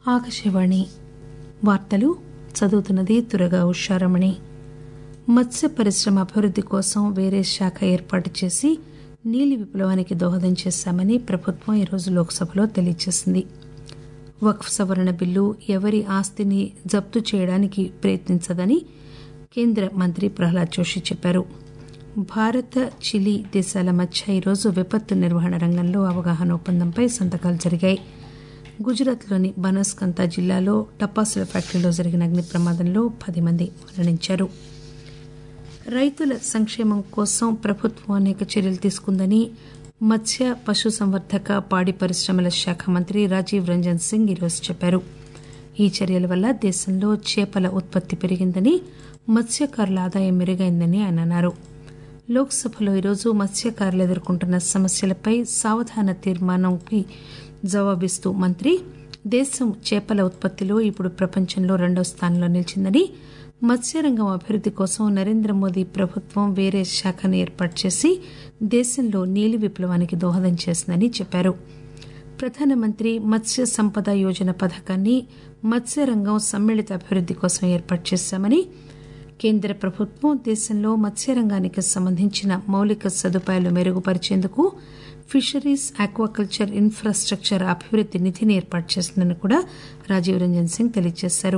ఆకాశవాణి వార్తలు చదువుతున్నది తురగా ఉషారమణి మత్స్య పరిశ్రమ అభివృద్ది కోసం వేరే శాఖ ఏర్పాటు చేసి నీలి విప్లవానికి దోహదం చేశామని ప్రభుత్వం ఈరోజు లోక్సభలో తెలియజేసింది వక్ఫ్ సవరణ బిల్లు ఎవరి ఆస్తిని జప్తు చేయడానికి ప్రయత్నించదని కేంద్ర మంత్రి ప్రహ్లాద్ జోషి చెప్పారు భారత చిలీ దేశాల మధ్య ఈరోజు విపత్తు నిర్వహణ రంగంలో అవగాహన ఒప్పందంపై సంతకాలు జరిగాయి గుజరాత్లోని బనస్కంత జిల్లాలో టపాసుల ఫ్యాక్టరీలో జరిగిన అగ్ని ప్రమాదంలో పది మంది మరణించారు రైతుల సంక్షేమం కోసం ప్రభుత్వం అనేక చర్యలు తీసుకుందని మత్స్య పశుసంవర్ధక పాడి పరిశ్రమల శాఖ మంత్రి రాజీవ్ రంజన్ సింగ్ ఈరోజు చెప్పారు ఈ చర్యల వల్ల దేశంలో చేపల ఉత్పత్తి పెరిగిందని మత్స్యకారుల ఆదాయం మెరుగైందని ఆయన అన్నారు లోక్సభలో ఈరోజు మత్స్యకారులు ఎదుర్కొంటున్న సమస్యలపై సావధాన తీర్మానంకి జవాబిస్తూ మంత్రి దేశం చేపల ఉత్పత్తిలో ఇప్పుడు ప్రపంచంలో రెండో స్థానంలో నిలిచిందని మత్స్యరంగం అభివృద్ది కోసం నరేంద్ర మోదీ ప్రభుత్వం వేరే శాఖను ఏర్పాటు చేసి దేశంలో నీలి విప్లవానికి దోహదం చేసిందని చెప్పారు ప్రధానమంత్రి మత్స్య సంపద యోజన పథకాన్ని మత్స్యరంగం సమ్మిళిత అభివృద్ది కోసం ఏర్పాటు చేశామని కేంద్ర ప్రభుత్వం దేశంలో మత్స్యరంగానికి సంబంధించిన మౌలిక సదుపాయాలు మెరుగుపరిచేందుకు ఫిషరీస్ ఆక్వాకల్చర్ ఇన్ఫ్రాస్టక్చర్ అభివృద్ది నిధిని ఏర్పాటు చేసిందని కూడా రాజీవ్ రంజన్ సింగ్ తెలియజేశారు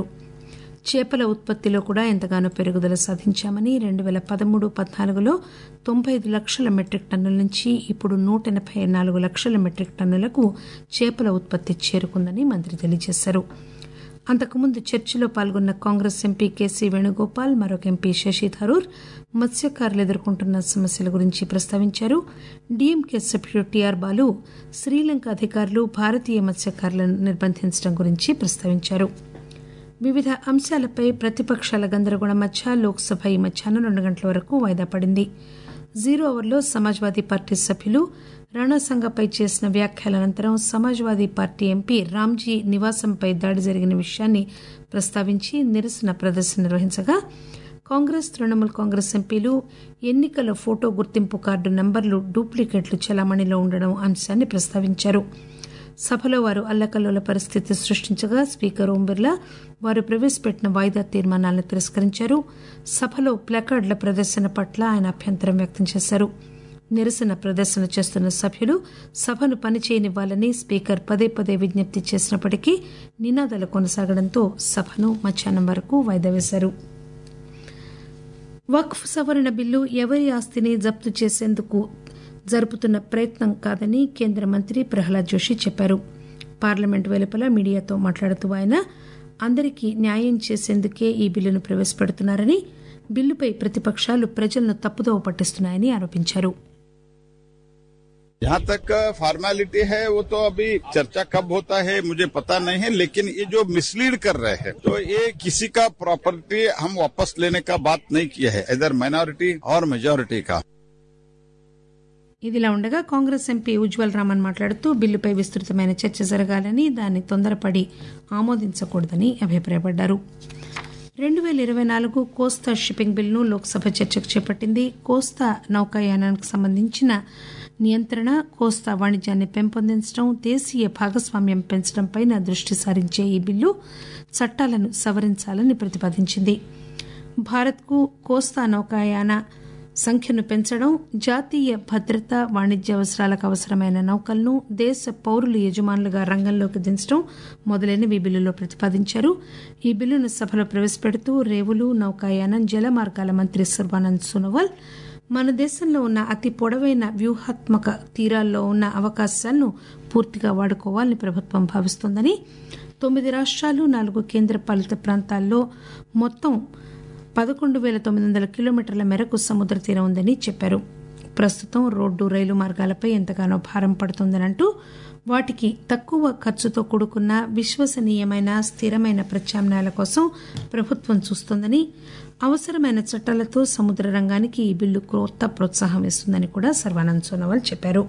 చేపల ఉత్పత్తిలో కూడా ఎంతగానో పెరుగుదల సాధించామని రెండు పేల పదమూడు పద్నాలుగులో తొంభై ఐదు లక్షల మెట్రిక్ టన్నుల నుంచి ఇప్పుడు నూట ఎనబై నాలుగు లక్షల మెట్రిక్ టన్నులకు చేపల ఉత్పత్తి చేరుకుందని మంత్రి తెలియజేశారు అంతకుముందు చర్చలో పాల్గొన్న కాంగ్రెస్ ఎంపీ కేసీ వేణుగోపాల్ మరొక ఎంపీ శశి థరూర్ మత్స్యకారులు ఎదుర్కొంటున్న సమస్యల గురించి ప్రస్తావించారు డీఎంకే సభ్యుడు టీఆర్ బాలు శ్రీలంక అధికారులు భారతీయ మత్స్యకారులను నిర్బంధించడం గురించి ప్రస్తావించారు వివిధ అంశాలపై ప్రతిపక్షాల గందరగోళం మధ్య లోక్సభ ఈ మధ్యాహ్నం రెండు గంటల వరకు వాయిదా పడింది జీరో ఓవర్లో సమాజ్వాదీ పార్టీ సభ్యులు రాణాసంగపై చేసిన వ్యాఖ్యల అనంతరం సమాజ్వాదీ పార్టీ ఎంపీ రామ్జీ నివాసంపై దాడి జరిగిన విషయాన్ని ప్రస్తావించి నిరసన ప్రదర్శన నిర్వహించగా కాంగ్రెస్ తృణమూల్ కాంగ్రెస్ ఎంపీలు ఎన్నికల ఫోటో గుర్తింపు కార్డు నంబర్లు డూప్లికేట్లు చెలామణిలో ఉండడం అంశాన్ని ప్రస్తావించారు సభలో వారు అల్లకల్లోల పరిస్థితి సృష్టించగా స్పీకర్ ఓం బిర్లా వారు ప్రవేశపెట్టిన వాయిదా తీర్మానాలను తిరస్కరించారు సభలో ప్లకార్డుల ప్రదర్శన పట్ల ఆయన అభ్యంతరం వ్యక్తం చేశారు నిరసన ప్రదర్శన చేస్తున్న సభ్యులు సభను పనిచేయనివ్వాలని స్పీకర్ పదే పదే విజ్ఞప్తి చేసినప్పటికీ నినాదాలు కొనసాగడంతో సభను మధ్యాహ్నం వరకు వాయిదా వేశారు వక్ఫ్ సవరణ బిల్లు ఎవరి ఆస్తిని జప్తు చేసేందుకు జరుపుతున్న ప్రయత్నం కాదని కేంద్ర మంత్రి ప్రహ్లాద్ జోషి చెప్పారు పార్లమెంట్ వెలుపల మీడియాతో మాట్లాడుతూ ఆయన అందరికీ న్యాయం చేసేందుకే ఈ బిల్లును ప్రవేశపెడుతున్నారని బిల్లుపై ప్రతిపక్షాలు ప్రజలను తప్పుదోవ పట్టిస్తున్నాయని ఆరోపించారు जहाँ तक फॉर्मेलिटी है वो तो अभी चर्चा कब होता है मुझे पता नहीं है लेकिन ये जो मिसलीड कर रहे हैं तो ये किसी का प्रॉपर्टी हम वापस लेने का बात नहीं किया है इधर माइनॉरिटी और मेजोरिटी का ఇదిలా ఉండగా కాంగ్రెస్ ఎంపీ ఉజ్వల్ రామన్ మాట్లాడుతూ బిల్లుపై విస్తృతమైన చర్చ జరగాలని దాన్ని తొందరపడి ఆమోదించకూడదని అభిప్రాయపడ్డారు రెండు పేల ఇరవై నాలుగు కోస్తా షిప్పింగ్ బిల్లును లోక్సభ చర్చకు చేపట్టింది కోస్తా నౌకాయానానికి సంబంధించిన నియంత్రణ కోస్తా వాణిజ్యాన్ని పెంపొందించడం దేశీయ భాగస్వామ్యం పెంచడంపై దృష్టి సారించే ఈ బిల్లు చట్టాలను సవరించాలని ప్రతిపాదించింది భారత్కు కోస్తా నౌకాయాన సంఖ్యను పెంచడం జాతీయ భద్రత వాణిజ్య అవసరాలకు అవసరమైన నౌకలను దేశ పౌరులు యజమానులుగా రంగంలోకి దించడం మొదలైనవి బిల్లులో ప్రతిపాదించారు ఈ బిల్లును సభలో ప్రవేశపెడుతూ రేవులు నౌకాయానం జల మార్గాల మంత్రి సర్బానంద్ సోనోవాల్ మన దేశంలో ఉన్న అతి పొడవైన వ్యూహాత్మక తీరాల్లో ఉన్న అవకాశాలను పూర్తిగా వాడుకోవాలని ప్రభుత్వం భావిస్తోందని తొమ్మిది రాష్ట్రాలు నాలుగు కేంద్రపాలిత ప్రాంతాల్లో మొత్తం పదకొండు పేల తొమ్మిది వందల కిలోమీటర్ల మేరకు సముద్ర తీరం ఉందని చెప్పారు ప్రస్తుతం రోడ్డు రైలు మార్గాలపై ఎంతగానో భారం పడుతోందని అంటూ వాటికి తక్కువ ఖర్చుతో కూడుకున్న విశ్వసనీయమైన స్థిరమైన ప్రత్యామ్నాయాల కోసం ప్రభుత్వం చూస్తోందని అవసరమైన చట్టాలతో సముద్ర రంగానికి ఈ బిల్లు కొత్త ప్రోత్సాహం ఇస్తుందని కూడా సర్వానంద్ సోనోవాల్ చెప్పారు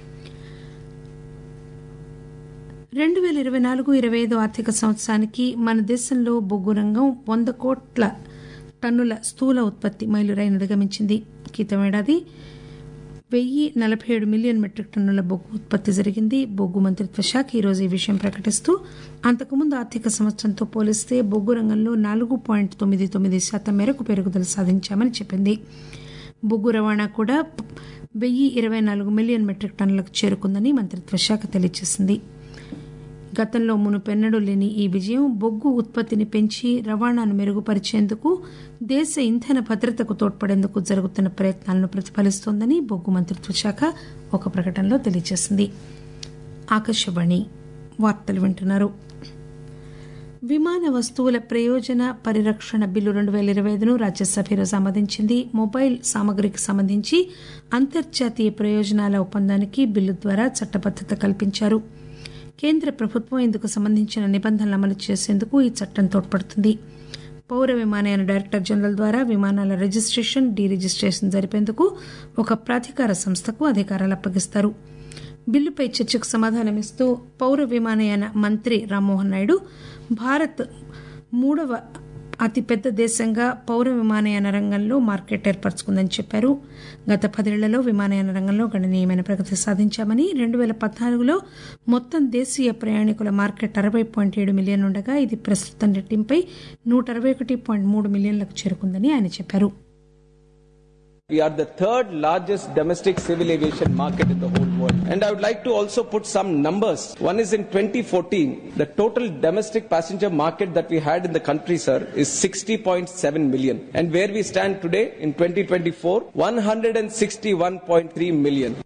రెండు పేల ఇరవై నాలుగు ఇరవై ఐదు ఆర్థిక సంవత్సరానికి మన దేశంలో బొగ్గు రంగం వంద కోట్ల టన్నుల స్థూల ఉత్పత్తి మైలురాయిని అధిగమించింది క్రితం ఏడాది వెయ్యి నలభై ఏడు మిలియన్ మెట్రిక్ టన్నుల బొగ్గు ఉత్పత్తి జరిగింది బొగ్గు మంత్రిత్వ శాఖ ఈరోజు ఈ విషయం ప్రకటిస్తూ అంతకుముందు ఆర్థిక సంవత్సరంతో పోలిస్తే బొగ్గు రంగంలో నాలుగు పాయింట్ తొమ్మిది తొమ్మిది శాతం మేరకు పెరుగుదల సాధించామని చెప్పింది బొగ్గు రవాణా కూడా వెయ్యి ఇరవై నాలుగు మిలియన్ మెట్రిక్ టన్నులకు చేరుకుందని మంత్రిత్వ శాఖ తెలియజేసింది గతంలో మునుపెన్నడూ లేని ఈ విజయం బొగ్గు ఉత్పత్తిని పెంచి రవాణాను మెరుగుపరిచేందుకు దేశ ఇంధన భద్రతకు తోడ్పడేందుకు జరుగుతున్న ప్రయత్నాలను ప్రతిఫలిస్తోందని బొగ్గు మంత్రిత్వ శాఖ ఒక ప్రకటనలో తెలియజేసింది ఆకాశవాణి వార్తలు వింటున్నారు విమాన వస్తువుల ప్రయోజన పరిరక్షణ బిల్లు రెండు పేల ఇరవై ఐదును రాజ్యసభ ఈరోజు ఆమోదించింది మొబైల్ సామగ్రికి సంబంధించి అంతర్జాతీయ ప్రయోజనాల ఒప్పందానికి బిల్లు ద్వారా చట్టబద్దత కల్పించారు కేంద్ర ప్రభుత్వం ఇందుకు సంబంధించిన నిబంధనలు అమలు చేసేందుకు ఈ చట్టం తోడ్పడుతుంది పౌర విమానయాన డైరెక్టర్ జనరల్ ద్వారా విమానాల రిజిస్టేషన్ డీ రిజిస్టేషన్ జరిపేందుకు ఒక ప్రాధికార సంస్థకు అధికారాలు అప్పగిస్తారు బిల్లుపై చర్చకు సమాధానమిస్తూ పౌర విమానయాన మంత్రి రామ్మోహన్ నాయుడు భారత్ మూడవ అతిపెద్ద దేశంగా పౌర విమానయాన రంగంలో మార్కెట్ ఏర్పరచుకుందని చెప్పారు గత పదేళ్లలో విమానయాన రంగంలో గణనీయమైన ప్రగతి సాధించామని రెండు పేల పద్నాలుగులో మొత్తం దేశీయ ప్రయాణికుల మార్కెట్ అరవై పాయింట్ ఏడు మిలియన్ ఉండగా ఇది ప్రస్తుతం రెట్టింపై నూట అరవై ఒకటి పాయింట్ మూడు మిలియన్లకు చేరుకుందని ఆయన చెప్పారు We are the third largest domestic civil aviation market in the whole world. And I would like to also put some numbers. One is in 2014, the total domestic passenger market that we had in the country, sir, is 60.7 million. And where we stand today in 2024, 161.3 million.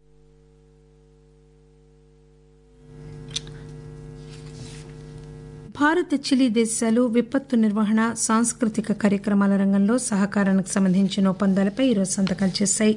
Bharat Chile దేశాలు విపత్తు నిర్వహణ సాంస్కృతిక కార్యక్రమాల రంగంలో సహకారానికి సంబంధించిన ఒప్పందాలపై ఈరోజు సంతకాలు చేశాయి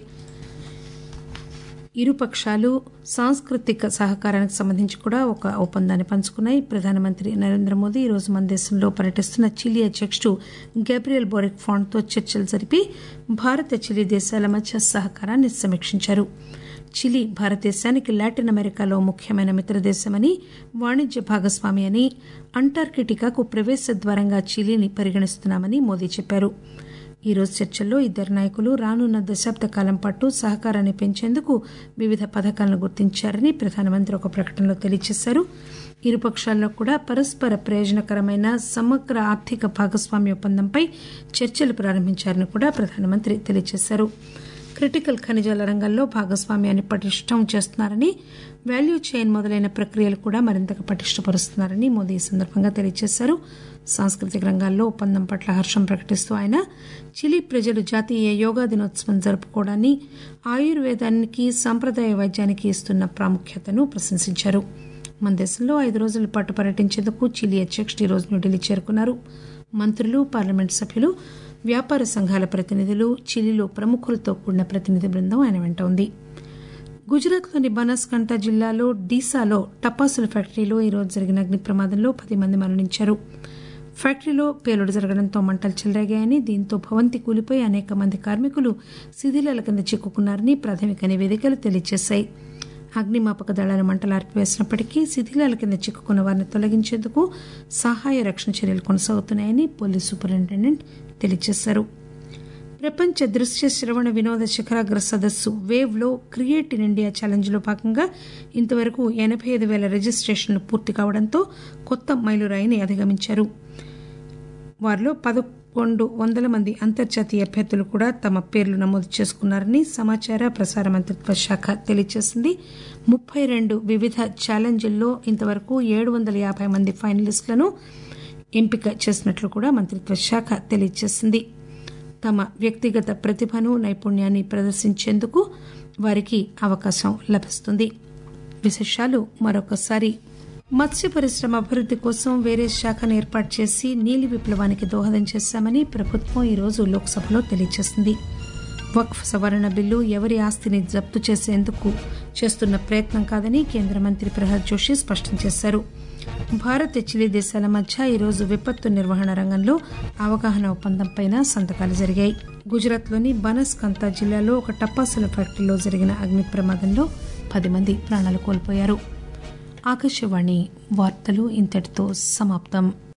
ఇరుపక్షాలు సాంస్కృతిక సహకారానికి సంబంధించి కూడా ఒక ఒప్పందాన్ని పంచుకున్నాయి ప్రధానమంత్రి నరేంద్ర మోదీ ఈరోజు మన దేశంలో పర్యటిస్తున్న చిలీ అధ్యకుడు గబ్రియల్ బోరిక్ ఫాంట్తో చర్చలు జరిపి భారత చిలీ దేశాల మధ్య సహకారాన్ని సమీక్షించారు చిలీ భారతదేశానికి లాటిన్ అమెరికాలో ముఖ్యమైన మిత్రదేశమని వాణిజ్య భాగస్వామి అని అంటార్కిటికాకు ప్రవేశ ద్వారంగా చిలీని పరిగణిస్తున్నామని మోదీ చెప్పారు ఈ రోజు చర్చల్లో ఇద్దరు నాయకులు రానున్న దశాబ్ద కాలం పాటు సహకారాన్ని పెంచేందుకు వివిధ పథకాలను గుర్తించారని ప్రధానమంత్రి ఒక ప్రకటనలో తెలియజేశారు ఇరుపక్షాల్లో కూడా పరస్పర ప్రయోజనకరమైన సమగ్ర ఆర్థిక భాగస్వామ్య ఒప్పందంపై చర్చలు ప్రారంభించారని కూడా ప్రధానమంత్రి తెలియజేశారు క్రిటికల్ ఖనిజాల రంగంలో భాగస్వామ్యాన్ని పటిష్టం చేస్తున్నారని వాల్యూ చైన్ మొదలైన ప్రక్రియలు కూడా మరింతగా పటిష్టపరుస్తున్నారని మోదీ ఈ సందర్భంగా తెలియజేశారు సాంస్కృతిక రంగాల్లో ఒప్పందం పట్ల హర్షం ప్రకటిస్తూ ఆయన చిలీ ప్రజలు జాతీయ యోగా దినోత్సవం జరుపుకోవడాన్ని ఆయుర్వేదానికి సాంప్రదాయ వైద్యానికి ఇస్తున్న ప్రాముఖ్యతను ప్రశంసించారు మన దేశంలో ఐదు రోజుల పాటు పర్యటించేందుకు చిలీ అధ్యక్షుడు ఈరోజు న్యూఢిల్లీ చేరుకున్నారు మంత్రులు పార్లమెంట్ సభ్యులు వ్యాపార సంఘాల ప్రతినిధులు చిలీలో ప్రముఖులతో కూడిన ప్రతినిధి బృందం ఆయన వెంట ఉంది గుజరాత్లోని బనాస్కాంట జిల్లాలో డీసాలో టపాసుల ఫ్యాక్టరీలో ఈరోజు జరిగిన అగ్ని ప్రమాదంలో పది మంది మరణించారు ఫ్యాక్టరీలో పేలుడు జరగడంతో మంటలు చెలరేగాయని దీంతో భవంతి కూలిపోయి అనేక మంది కార్మికులు శిథిలాల కింద చిక్కుకున్నారని ప్రాథమిక నివేదికలు తెలియజేశాయి అగ్నిమాపక దళాలు మంటలు ఆర్పివేసినప్పటికీ శిథిలాల కింద చిక్కుకున్న వారిని తొలగించేందుకు సహాయ రక్షణ చర్యలు కొనసాగుతున్నాయని పోలీసు సూపరింటెండెంట్ తెలియజేశారు ప్రపంచ దృశ్య శ్రవణ వినోద శిఖరాగ్ర సదస్సు వేవ్ లో క్రియేట్ ఇన్ ఇండియా ఛాలెంజ్ లో భాగంగా ఇంతవరకు ఎనభై ఐదు వేల రిజిస్ట్రేషన్లు పూర్తి కావడంతో కొత్త మైలురాయిని అధిగమించారు వారిలో పదకొండు వందల మంది అంతర్జాతీయ అభ్యర్థులు కూడా తమ పేర్లు నమోదు చేసుకున్నారని సమాచార ప్రసార మంత్రిత్వ శాఖ తెలియజేసింది ముప్పై రెండు వివిధ ఛాలెంజ్ల్లో ఇంతవరకు ఏడు వందల యాభై మంది ఫైనలిస్టులను ఎంపిక చేసినట్లు కూడా మంత్రిత్వ శాఖ తెలియజేసింది తమ వ్యక్తిగత ప్రతిభను నైపుణ్యాన్ని ప్రదర్శించేందుకు వారికి అవకాశం లభిస్తుంది విశేషాలు మరొకసారి మత్స్య పరిశ్రమ అభివృద్ది కోసం వేరే శాఖను ఏర్పాటు చేసి నీలి విప్లవానికి దోహదం చేశామని ప్రభుత్వం ఈరోజు లోక్సభలో తెలియజేసింది వక్ఫ్ సవరణ బిల్లు ఎవరి ఆస్తిని జప్తు చేసేందుకు చేస్తున్న ప్రయత్నం కాదని కేంద్ర మంత్రి ప్రహ్లాద్ జోషి స్పష్టం చేశారు భారత్ చిలీ దేశాల మధ్య ఈరోజు విపత్తు నిర్వహణ రంగంలో అవగాహన ఒప్పందంపై సంతకాలు జరిగాయి గుజరాత్లోని బనస్కంతా జిల్లాలో ఒక టపాసుల ఫ్యాక్టరీలో జరిగిన అగ్ని ప్రమాదంలో పది మంది ప్రాణాలు కోల్పోయారు ఆకాశవాణి వార్తలు ఇంతటితో సమాప్తం